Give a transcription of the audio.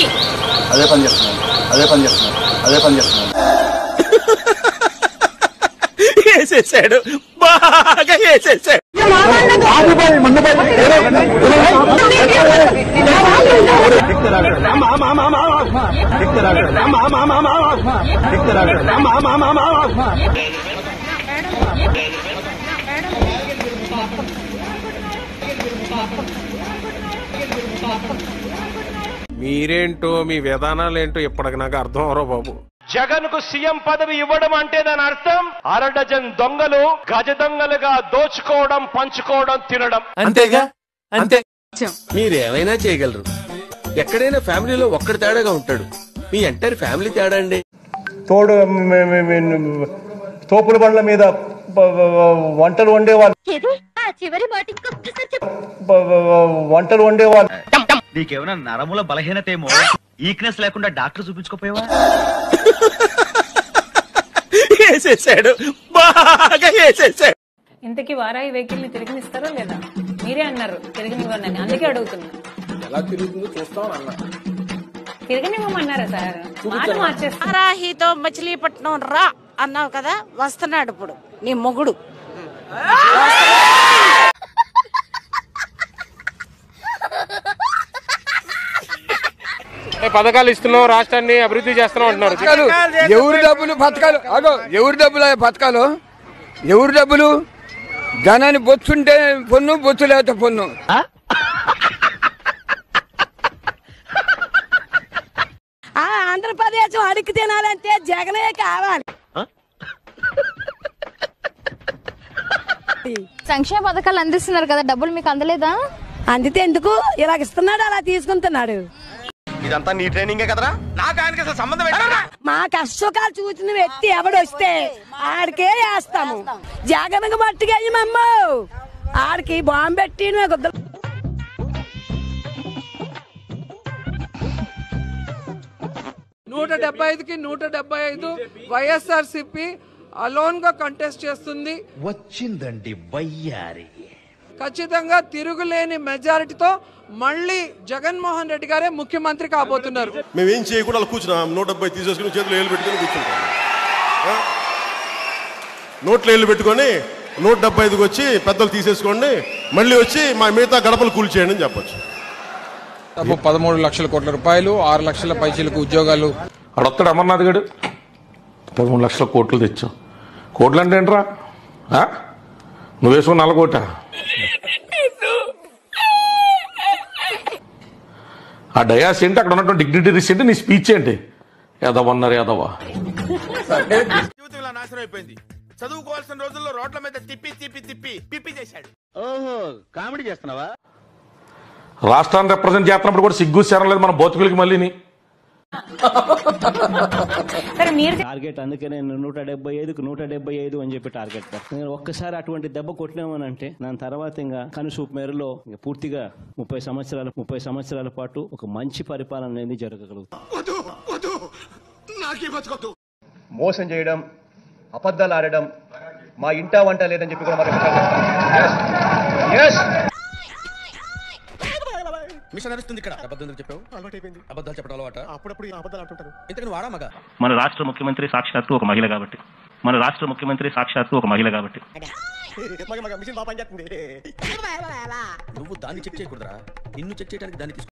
అదే పని చేస్తున్నాను అదే పని చేస్తున్నాను అదే పని చేస్తున్నాను వేసేసాడు బాగా వేసేసాడు మీరేంటో మీ విధానాలేంటో ఇప్పటికి నాకు అర్థం అవరో బాబు జగన్ కు సీఎం పదవి ఇవ్వడం అంటే దాని అర్థం అర డజన్ దొంగలు గజ దొంగలుగా దోచుకోవడం పంచుకోవడం తినడం అంతేగా అంతే మీరేమైనా చేయగలరు ఎక్కడైనా ఫ్యామిలీలో ఒక్కడి తేడాగా ఉంటాడు మీ ఎంటైర్ ఫ్యామిలీ తేడా అండి తోడు మే- మే- మే- తోపుల బండ్ల మీద బ- బ- వంటలు వండేవాళ్ళు చివరి మాట ఇంకొకసారి చెప్పు బ- బ- వంటలు వండేవాళ్ళు నీకేమైనా నరముల బలహీనత ఏమో ఈక్నెస్ లేకుండా డాక్టర్ చూపించుకోపోయావా వేసేసాడు బాగా వేసేసాడు ఇంతకీ వారాయి వెహికల్ ని తిరిగినిస్తారో లేదా మీరే అన్నారు తిరిగినివ్వండి అని అందుకే అడుగుతున్నా ఎలా తిరుగుతుందో చూస్తాం అన్నా తిరిగినివ్వమన్నారా సార్ మాట మార్చేస్తారు వారాహితో మచిలీపట్నం రా అన్నావు కదా వస్తున్నాడు ఇప్పుడు నీ మొగుడు పథకాలు ఇస్తున్నాం రాష్ట్రాన్ని అభివృద్ధి చేస్తున్నాం అంటున్నారు ఎవరి డబ్బులు పథకాలు అగో ఎవరి డబ్బులు ఆ పథకాలు ఎవరి డబ్బులు జనాన్ని బొచ్చుంటే పొన్ను బొచ్చు లేకపోతే పొన్ను ఆంధ్రప్రదేశ్ అడిగి తినాలంటే జగనే కావాలి సంక్షేమ పథకాలు అందిస్తున్నారు కదా డబ్బులు మీకు అందలేదా అందితే ఎందుకు ఇలా ఇస్తున్నాడు అలా తీసుకుంటున్నాడు ఇదంతా నీ ట్రైనింగే కదరా నాకు ఆయనకి అసలు సంబంధం ఏంటరా? మా కష్టకాలు చూసిన వ్యక్తి ఎవడొస్తే ఆడికే వేస్తాము జగన్కి మట్టిగా అయ్యమమ్మ ఆడికి బాంబు పెట్టి నాకు వద్దు. నూట డెబ్బై ఐదుకి నూట డెబ్బై ఐదు వైఎస్ఆర్ సిపి అలోన్ గా కంటెస్ట్ చేస్తుంది వచ్చిందండి వయ్యారి ఖచ్చితంగా తిరుగులేని మెజారిటీతో మళ్ళీ జగన్మోహన్ రెడ్డి గారే ముఖ్యమంత్రి కాబోతున్నారు మేమేం చేయకుండా అలా కూర్చున్నాం నూట డెబ్బై తీసేసుకుని చేతులు ఏళ్ళు పెట్టుకుని కూర్చుంటాం ఆ? నోట్లో ఏళ్ళు పెట్టుకొని నూట డెబ్బై ఐదుకి వచ్చి పెద్దలు తీసేసుకోండి మళ్ళీ వచ్చి మా మిగతా గడపలు కూల్చేయండి అని చెప్పొచ్చు పదమూడు లక్షల కోట్ల రూపాయలు ఆరు లక్షల పైసలకు ఉద్యోగాలు అడొస్తాడు అమర్నాథ్ గడు పదమూడు లక్షల కోట్లు తెచ్చాం కోట్లు అంటే ఏంట్రా ఆ? నువ్వు వేసుకున్న నల్లకోట ఆ డయాస్ ఏంటి అక్కడ ఉన్నటువంటి డిగ్నిటరీస్ ఏంటి నీ స్పీచ్ ఏంటి యాదవన్నారు యాదవ జీవితం ఇలా నాశనం అయిపోయింది చదువుకోవాల్సిన రోజుల్లో రోడ్ల మీద తిప్పి తిప్పి తిప్పి పిప్పి చేశాడు ఓహో కామెడీ చేస్తున్నావా రాష్ట్రాన్ని రిప్రజెంట్ చేస్తున్నప్పుడు కూడా సిగ్గు శరం లేదు మన బతుకులకి మళ్ళీని సరే మీరు టార్గెట్ అందుకే నేను నూట డెబ్బై ఐదుకు నూట డెబ్బై ఐదు అని చెప్పి టార్గెట్ పెడతాను నేను ఒక్కసారి అటువంటి దెబ్బ కొట్టినామనంటే దాని తర్వాత ఇంకా కనుసూపు మేరలో ఇంకా పూర్తిగా ముప్పై సంవత్సరాల ముప్పై సంవత్సరాల పాటు ఒక మంచి పరిపాలన అనేది జరగగలుగుతుంది మోసం చేయడం అబద్ధాలు ఆడడం మా ఇంటా వంట లేదని చెప్పి కూడా మరి మిషన్ నడుస్తుంది ఇక్కడ అబద్ధం ఎందుకు చెప్పావు అలవాటు అయిపోయింది అబద్ధాలు చెప్పడం అలవాట అప్పుడప్పుడు అబద్ధాలు అంటుంటారు ఇంతకని వాడా మగ మన రాష్ట్ర ముఖ్యమంత్రి సాక్షాత్తు ఒక మహిళ కాబట్టి మన రాష్ట్ర ముఖ్యమంత్రి సాక్షాత్తు ఒక మహిళ కాబట్టి మగ మగ మిషన్ బాగా పనిచేస్తుంది నువ్వు దాన్ని చెక్ చేయకూడదురా నిన్ను చెక్ చేయడానికి దాన్ని తీసుకు